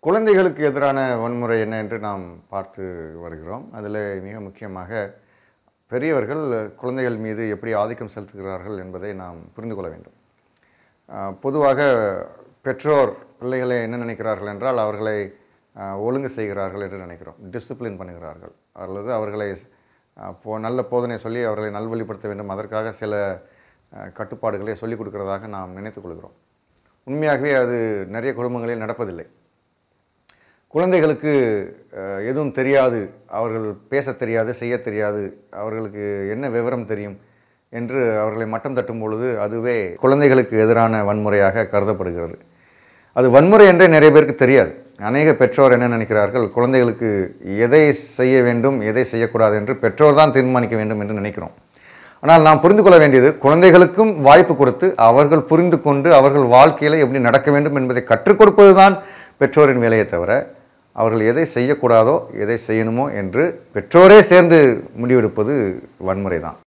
குழந்தைகளுக்கு எதிரான வன்முறை என்ன என்று நாம் பார்த்து வருகிறோம் அதில் மிக முக்கியமாக பெரியவர்கள் குழந்தைகள் மீது எப்படி ஆதிக்கம் செலுத்துகிறார்கள் என்பதை நாம் புரிந்து கொள்ள வேண்டும் ஆஹ் பொதுவாக பெற்றோர் பிள்ளைகளை என்ன நினைக்கிறார்கள் என்றால் அவர்களை ஆஹ் ஒழுங்கு செய்கிறார்கள் என்று நினைக்கிறோம் டிசிப்ளின் பண்ணுகிறார்கள் அல்லது அவர்களை ஆஹ் போ நல்ல போதனை சொல்லி அவர்களை நல்வழிப்படுத்த வேண்டும் அதற்காக சில ஆஹ் கட்டுப்பாடுகளை சொல்லிக் கொடுக்கிறதாக நாம் நினைத்துக் கொள்கிறோம் உண்மையாகவே அது நிறைய குடும்பங்களில் நடப்பதில்லை குழந்தைகளுக்கு அஹ், எதுவும் தெரியாது அவர்கள் பேசத் தெரியாது செய்யத் தெரியாது அவர்களுக்கு என்ன விவரம் தெரியும் என்று அவர்களை மட்டம் தட்டும் பொழுது அதுவே குழந்தைகளுக்கு எதிரான வன்முறையாக கருதப்படுகிறது அது வன்முறை என்றே நிறைய பேருக்கு தெரியாது அநேக பெற்றோர் என்ன நினைக்கிறார்கள் குழந்தைகளுக்கு எதை செய்ய வேண்டும் எதை செய்யக்கூடாது என்று பெற்றோர் தான் தீர்மானிக்க வேண்டும் என்று நினைக்கிறோம் ஆனால் நாம் புரிந்து கொள்ள வேண்டியது குழந்தைகளுக்கும் வாய்ப்பு கொடுத்து அவர்கள் புரிந்து கொண்டு அவர்கள் வாழ்க்கையில் எப்படி நடக்க வேண்டும் என்பதை கற்றுக் கொடுப்பது தான் பெற்றோரின் வேலையை தவிர அவர்கள் எதை செய்யக்கூடாதோ எதை செய்யணுமோ என்று பெற்றோரே சேர்ந்து முடிவெடுப்பது வன்முறை தான்